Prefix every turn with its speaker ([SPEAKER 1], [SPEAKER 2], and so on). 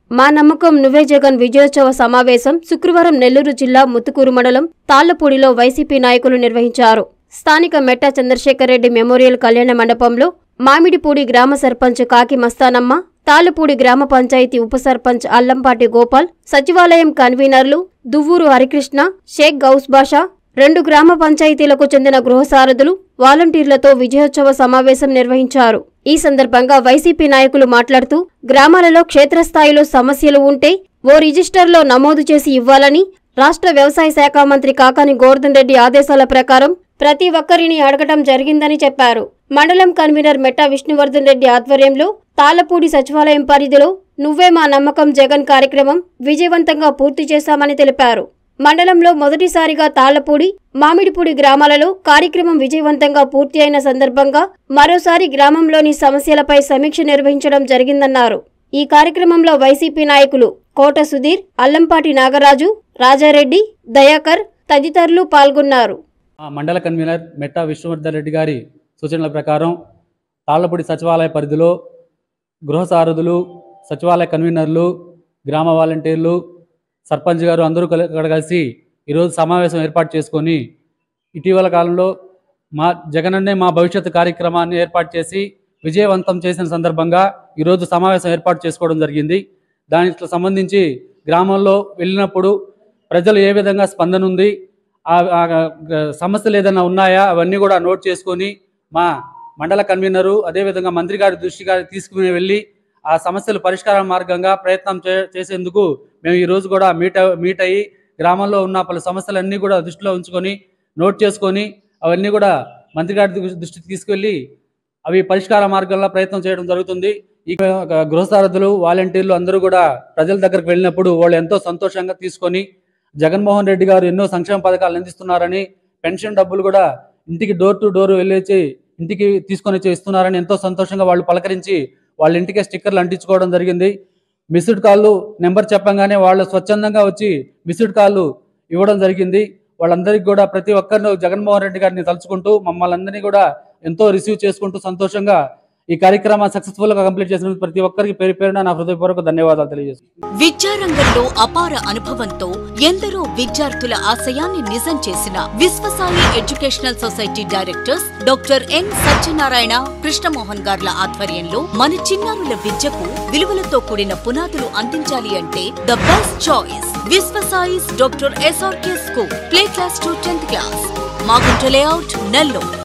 [SPEAKER 1] మా నమ్మకం నువ్వే జగన్ విజయోత్సవ సమావేశం శుక్రవారం నెల్లూరు జిల్లా ముత్తుకూరు మండలం తాళ్లపూడిలో వైసీపీ నాయకులు నిర్వహించారు స్థానిక మెట్టా చంద్రశేఖర్ రెడ్డి మెమోరియల్ కళ్యాణ మండపంలో మామిడిపూడి గ్రామ సర్పంచ్ కాకి మస్తానమ్మ తాళ్లపూడి గ్రామ పంచాయతీ ఉప సర్పంచ్ అల్లంపాటి గోపాల్ సచివాలయం కన్వీనర్లు దువ్వూరు హరికృష్ణ షేక్ గౌస్ బాషా రెండు గ్రామ పంచాయతీలకు చెందిన గృహ సారథులు వాలంటీర్లతో విజయోత్సవ సమావేశం నిర్వహించారు ఈ సందర్భంగా వైసీపీ నాయకులు మాట్లాడుతూ గ్రామాలలో క్షేత్రస్థాయిలో సమస్యలు ఉంటే ఓ రిజిస్టర్లో నమోదు చేసి ఇవ్వాలని రాష్ట్ర వ్యవసాయ శాఖ మంత్రి కాకాని గోవర్ధన్ రెడ్డి ఆదేశాల ప్రకారం ప్రతి ఒక్కరిని అడగటం జరిగిందని చెప్పారు మండలం కన్వీనర్ మెట్టా విష్ణువర్ధన్ రెడ్డి ఆధ్వర్యంలో తాళ్లపూడి సచివాలయం పరిధిలో నువ్వే మా నమ్మకం జగన్ కార్యక్రమం విజయవంతంగా పూర్తి చేశామని తెలిపారు మండలంలో మొదటిసారిగా తాళ్లపూడి మామిడిపూడి గ్రామాలలో కార్యక్రమం విజయవంతంగా పూర్తి అయిన సందర్భంగా మరోసారి గ్రామంలోని సమస్యలపై సమీక్ష నిర్వహించడం జరిగిందన్నారు ఈ కార్యక్రమంలో వైసీపీ నాయకులు కోట సుధీర్ అల్లంపాటి నాగరాజు రాజారెడ్డి దయాకర్ తదితరులు పాల్గొన్నారు
[SPEAKER 2] ఆ మండల కన్వీనర్ మెట్టా విష్ణువర్ధన్ రెడ్డి గారి సూచనల ప్రకారం తాళ్లపూడి సచివాలయ పరిధిలో గృహ సారథులు సచివాలయ కన్వీనర్లు గ్రామ వాలంటీర్లు సర్పంచ్ గారు అందరూ కలి- ఇక్కడ కలిసి ఈరోజు సమావేశం ఏర్పాటు చేసుకొని ఇటీవల కాలంలో మా జగనన్నే మా భవిష్యత్తు కార్యక్రమాన్ని ఏర్పాటు చేసి విజయవంతం చేసిన సందర్భంగా ఈరోజు సమావేశం ఏర్పాటు చేసుకోవడం జరిగింది దానికి సంబంధించి గ్రామంలో వెళ్ళినప్పుడు ప్రజలు ఏ విధంగా స్పందన ఉంది ఆ ఆ సమస్యలు ఏదైనా ఉన్నాయా అవన్నీ కూడా నోట్ చేసుకొని మా మండల కన్వీనరు అదేవిధంగా మంత్రి గారి దృష్టి గారి తీసుకుని వెళ్ళి ఆ సమస్యల పరిష్కార మార్గంగా ప్రయత్నం చే చేసేందుకు మేము ఈరోజు కూడా మీట్ అవ్- మీట్ అయ్యి గ్రామంలో ఉన్న పలు సమస్యలన్నీ కూడా దృష్టిలో ఉంచుకొని నోట్ చేసుకొని అవన్నీ కూడా మంత్రి గారి దృ- దృష్టికి తీసుకెళ్ళి అవి పరిష్కార మార్గంలో ప్రయత్నం చేయడం జరుగుతుంది ఈ గృహసారథులు వాలంటీర్లు అందరూ కూడా ప్రజల దగ్గరకు వెళ్ళినప్పుడు వాళ్ళు ఎంతో సంతోషంగా తీసుకొని జగన్మోహన్ రెడ్డి గారు ఎన్నో సంక్షేమ పథకాలు అందిస్తున్నారని పెన్షన్ డబ్బులు కూడా ఇంటికి డోర్ టు డోర్ వెళ్ళేసి ఇంటికి తీసుకొని వచ్చి ఇస్తున్నారని ఎంతో సంతోషంగా వాళ్ళు పలకరించి వాళ్ళ ఇంటికే స్టిక్కర్లు అంటించుకోవడం జరిగింది మిస్డ్ కాళ్ళు నెంబర్ చెప్పంగానే వాళ్ళు స్వచ్ఛందంగా వచ్చి మిస్డ్ కాళ్ళు ఇవ్వడం జరిగింది వాళ్ళందరికీ కూడా ప్రతి ఒక్కరిని జగన్మోహన్ రెడ్డి గారిని తలుచుకుంటూ మమ్మల్ని అందరినీ కూడా ఎంతో రిసీవ్ చేసుకుంటూ సంతోషంగా ఈ కార్యక్రమాన్ని సక్సెస్ఫుల్ గా కంప్లీట్ చేసిన ప్రతి ఒక్కరికి పేరు పేరున నా హృదయపూర్వక ధన్యవాదాలు తెలియజేస్తున్నాను
[SPEAKER 3] విద్యారంగంలో అపార అనుభవంతో ఎందరో విద్యార్థుల ఆశయాన్ని నిజం చేసిన Vishwasai educational society directors doctor N Satyanarayana Krishnamohan గార్ల ఆధ్వర్యంలో మన చిన్నారుల విద్యకు విలువలతో కూడిన పునాదులు అందించాలి అంటే the best choice Vishwasai's doctor SRK school play class to tenth class Magunta layout Nellore